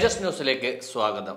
തേജസ് ന്യൂസിലേക്ക് സ്വാഗതം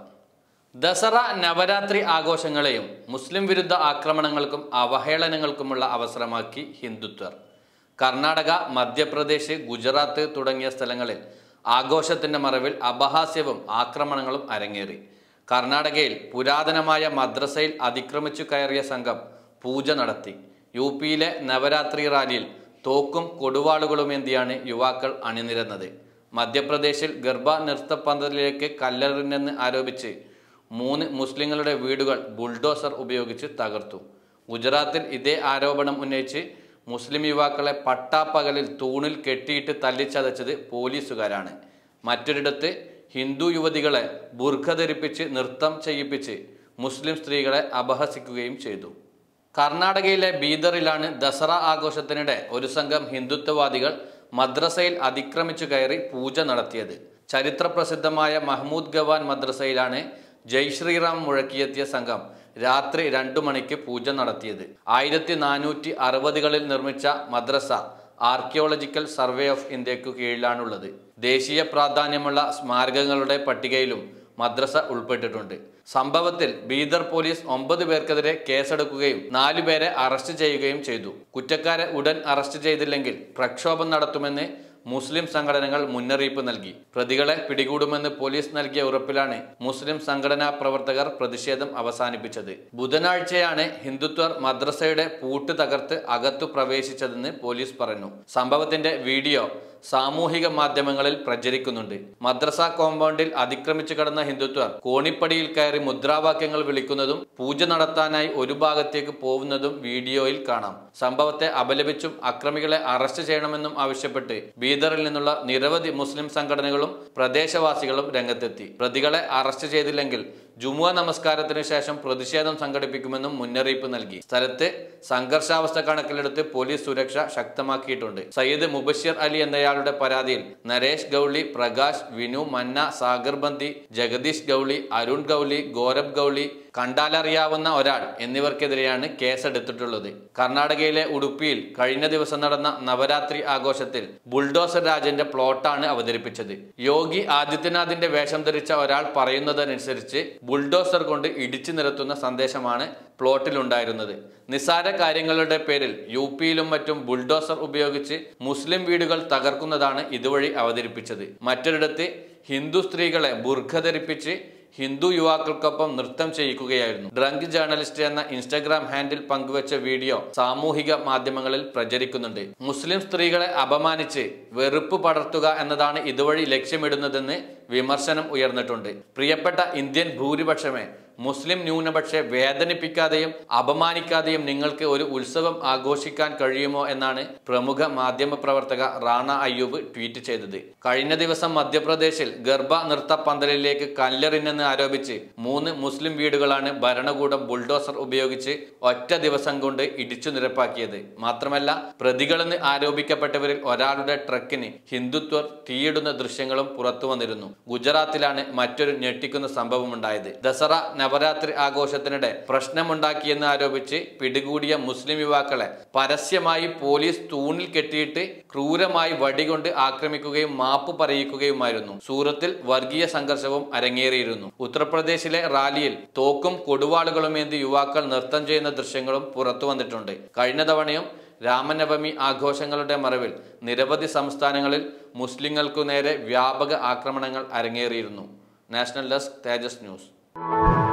ദസറ നവരാത്രി ആഘോഷങ്ങളെയും മുസ്ലിം വിരുദ്ധ ആക്രമണങ്ങൾക്കും അവഹേളനങ്ങൾക്കുമുള്ള അവസരമാക്കി ഹിന്ദുത്വർ കർണാടക മധ്യപ്രദേശ് ഗുജറാത്ത് തുടങ്ങിയ സ്ഥലങ്ങളിൽ ആഘോഷത്തിന്റെ മറവിൽ അപഹാസ്യവും ആക്രമണങ്ങളും അരങ്ങേറി കർണാടകയിൽ പുരാതനമായ മദ്രസയിൽ അതിക്രമിച്ചു കയറിയ സംഘം പൂജ നടത്തി യു പിയിലെ നവരാത്രി റാലിയിൽ തോക്കും കൊടുവാളുകളുമേന്തിയാണ് യുവാക്കൾ അണിനിരന്നത് മധ്യപ്രദേശിൽ ഗർഭ നൃത്തപ്പന്തലിലേക്ക് കല്ലെറിഞ്ഞെന്ന് ആരോപിച്ച് മൂന്ന് മുസ്ലിങ്ങളുടെ വീടുകൾ ബുൾഡോസർ ഉപയോഗിച്ച് തകർത്തു ഗുജറാത്തിൽ ഇതേ ആരോപണം ഉന്നയിച്ച് മുസ്ലിം യുവാക്കളെ പട്ടാപ്പകലിൽ തൂണിൽ കെട്ടിയിട്ട് തല്ലിച്ചതച്ചത് പോലീസുകാരാണ് മറ്റൊരിടത്ത് ഹിന്ദു യുവതികളെ ബുർഖ ധരിപ്പിച്ച് നൃത്തം ചെയ്യിപ്പിച്ച് മുസ്ലിം സ്ത്രീകളെ അപഹസിക്കുകയും ചെയ്തു കർണാടകയിലെ ബീദറിലാണ് ദസറ ആഘോഷത്തിനിടെ ഒരു സംഘം ഹിന്ദുത്വവാദികൾ മദ്രസയിൽ അതിക്രമിച്ചു കയറി പൂജ നടത്തിയത് ചരിത്രപ്രസിദ്ധമായ മഹ്മൂദ് ഗവാൻ മദ്രസയിലാണ് ജയ് ശ്രീറാം മുഴക്കിയെത്തിയ സംഘം രാത്രി രണ്ടു മണിക്ക് പൂജ നടത്തിയത് ആയിരത്തി നാനൂറ്റി അറുപതുകളിൽ നിർമ്മിച്ച മദ്രസ ആർക്കിയോളജിക്കൽ സർവേ ഓഫ് ഇന്ത്യക്കു കീഴിലാണുള്ളത് ദേശീയ പ്രാധാന്യമുള്ള സ്മാരകങ്ങളുടെ പട്ടികയിലും മദ്രസ ഉൾപ്പെട്ടിട്ടുണ്ട് സംഭവത്തിൽ ബീദർ പോലീസ് ഒമ്പത് പേർക്കെതിരെ കേസെടുക്കുകയും നാലുപേരെ അറസ്റ്റ് ചെയ്യുകയും ചെയ്തു കുറ്റക്കാരെ ഉടൻ അറസ്റ്റ് ചെയ്തില്ലെങ്കിൽ പ്രക്ഷോഭം നടത്തുമെന്ന് മുസ്ലിം സംഘടനകൾ മുന്നറിയിപ്പ് നൽകി പ്രതികളെ പിടികൂടുമെന്ന് പോലീസ് നൽകിയ ഉറപ്പിലാണ് മുസ്ലിം സംഘടനാ പ്രവർത്തകർ പ്രതിഷേധം അവസാനിപ്പിച്ചത് ബുധനാഴ്ചയാണ് ഹിന്ദുത്വർ മദ്രസയുടെ പൂട്ട് തകർത്ത് അകത്തു പ്രവേശിച്ചതെന്ന് പോലീസ് പറഞ്ഞു സംഭവത്തിന്റെ വീഡിയോ സാമൂഹിക മാധ്യമങ്ങളിൽ പ്രചരിക്കുന്നുണ്ട് മദ്രസ കോമ്പൗണ്ടിൽ അതിക്രമിച്ചു കടന്ന ഹിന്ദുത്വർ കോണിപ്പടിയിൽ കയറി മുദ്രാവാക്യങ്ങൾ വിളിക്കുന്നതും പൂജ നടത്താനായി ഒരു ഭാഗത്തേക്ക് പോകുന്നതും വീഡിയോയിൽ കാണാം സംഭവത്തെ അപലപിച്ചും അക്രമികളെ അറസ്റ്റ് ചെയ്യണമെന്നും ആവശ്യപ്പെട്ട് ബീദറിൽ നിന്നുള്ള നിരവധി മുസ്ലിം സംഘടനകളും പ്രദേശവാസികളും രംഗത്തെത്തി പ്രതികളെ അറസ്റ്റ് ചെയ്തില്ലെങ്കിൽ ജുമുഅ നമസ്കാരത്തിന് ശേഷം പ്രതിഷേധം സംഘടിപ്പിക്കുമെന്നും മുന്നറിയിപ്പ് നൽകി സ്ഥലത്ത് സംഘർഷാവസ്ഥ കണക്കിലെടുത്ത് പോലീസ് സുരക്ഷ ശക്തമാക്കിയിട്ടുണ്ട് സയ്യിദ് മുബഷിർ അലി എന്നയാളുടെ പരാതിയിൽ നരേഷ് ഗൌളി പ്രകാശ് വിനു മന്ന സാഗർ ബന്ദി ജഗദീഷ് ഗൌളി അരുൺ ഗൌളി ഗൗരവ് ഗൌളി കണ്ടാലറിയാവുന്ന ഒരാൾ എന്നിവർക്കെതിരെയാണ് കേസെടുത്തിട്ടുള്ളത് കർണാടകയിലെ ഉടുപ്പിയിൽ കഴിഞ്ഞ ദിവസം നടന്ന നവരാത്രി ആഘോഷത്തിൽ ബുൾഡോസർ രാജന്റെ പ്ലോട്ടാണ് അവതരിപ്പിച്ചത് യോഗി ആദിത്യനാഥിന്റെ വേഷം ധരിച്ച ഒരാൾ പറയുന്നതനുസരിച്ച് ബുൾഡോസർ കൊണ്ട് ഇടിച്ചു നിരത്തുന്ന സന്ദേശമാണ് പ്ലോട്ടിലുണ്ടായിരുന്നത് നിസാര കാര്യങ്ങളുടെ പേരിൽ യു പിയിലും മറ്റും ബുൾഡോസർ ഉപയോഗിച്ച് മുസ്ലിം വീടുകൾ തകർക്കുന്നതാണ് ഇതുവഴി അവതരിപ്പിച്ചത് മറ്റൊരിടത്ത് ഹിന്ദു സ്ത്രീകളെ ബുർഖ ധരിപ്പിച്ച് ഹിന്ദു യുവാക്കൾക്കൊപ്പം നൃത്തം ചെയ്യിക്കുകയായിരുന്നു ഡ്രങ്ക് ജേർണലിസ്റ്റ് എന്ന ഇൻസ്റ്റഗ്രാം ഹാൻഡിൽ പങ്കുവച്ച വീഡിയോ സാമൂഹിക മാധ്യമങ്ങളിൽ പ്രചരിക്കുന്നുണ്ട് മുസ്ലിം സ്ത്രീകളെ അപമാനിച്ച് വെറുപ്പ് പടർത്തുക എന്നതാണ് ഇതുവഴി ലക്ഷ്യമിടുന്നതെന്ന് വിമർശനം ഉയർന്നിട്ടുണ്ട് പ്രിയപ്പെട്ട ഇന്ത്യൻ ഭൂരിപക്ഷമേ മുസ്ലിം ന്യൂനപക്ഷെ വേദനിപ്പിക്കാതെയും അപമാനിക്കാതെയും നിങ്ങൾക്ക് ഒരു ഉത്സവം ആഘോഷിക്കാൻ കഴിയുമോ എന്നാണ് പ്രമുഖ മാധ്യമ പ്രവർത്തക റാണ അയ്യൂബ് ട്വീറ്റ് ചെയ്തത് കഴിഞ്ഞ ദിവസം മധ്യപ്രദേശിൽ ഗർഭ നൃത്ത പന്തലിലേക്ക് കല്ലെറിഞ്ഞെന്ന് ആരോപിച്ച് മൂന്ന് മുസ്ലിം വീടുകളാണ് ഭരണകൂടം ബുൾഡോസർ ഉപയോഗിച്ച് ഒറ്റ ദിവസം കൊണ്ട് ഇടിച്ചു നിരപ്പാക്കിയത് മാത്രമല്ല പ്രതികളെന്ന് ആരോപിക്കപ്പെട്ടവരിൽ ഒരാളുടെ ട്രക്കിന് ഹിന്ദുത്വർ തീയിടുന്ന ദൃശ്യങ്ങളും പുറത്തു വന്നിരുന്നു ഗുജറാത്തിലാണ് മറ്റൊരു ഞെട്ടിക്കുന്ന സംഭവമുണ്ടായത് ദസറ നവരാത്രി ആഘോഷത്തിനിടെ പ്രശ്നമുണ്ടാക്കിയെന്ന് ആരോപിച്ച് പിടികൂടിയ മുസ്ലിം യുവാക്കളെ പരസ്യമായി പോലീസ് തൂണിൽ കെട്ടിയിട്ട് ക്രൂരമായി വടികൊണ്ട് ആക്രമിക്കുകയും മാപ്പ് പറയിക്കുകയുമായിരുന്നു സൂറത്തിൽ വർഗീയ സംഘർഷവും അരങ്ങേറിയിരുന്നു ഉത്തർപ്രദേശിലെ റാലിയിൽ തോക്കും കൊടുവാളുകളുമേന്തി യുവാക്കൾ നൃത്തം ചെയ്യുന്ന ദൃശ്യങ്ങളും പുറത്തു വന്നിട്ടുണ്ട് കഴിഞ്ഞ തവണയും രാമനവമി ആഘോഷങ്ങളുടെ മറവിൽ നിരവധി സംസ്ഥാനങ്ങളിൽ മുസ്ലിങ്ങൾക്കു നേരെ വ്യാപക ആക്രമണങ്ങൾ അരങ്ങേറിയിരുന്നു നാഷണൽ ഡെസ്ക് തേജസ് ന്യൂസ്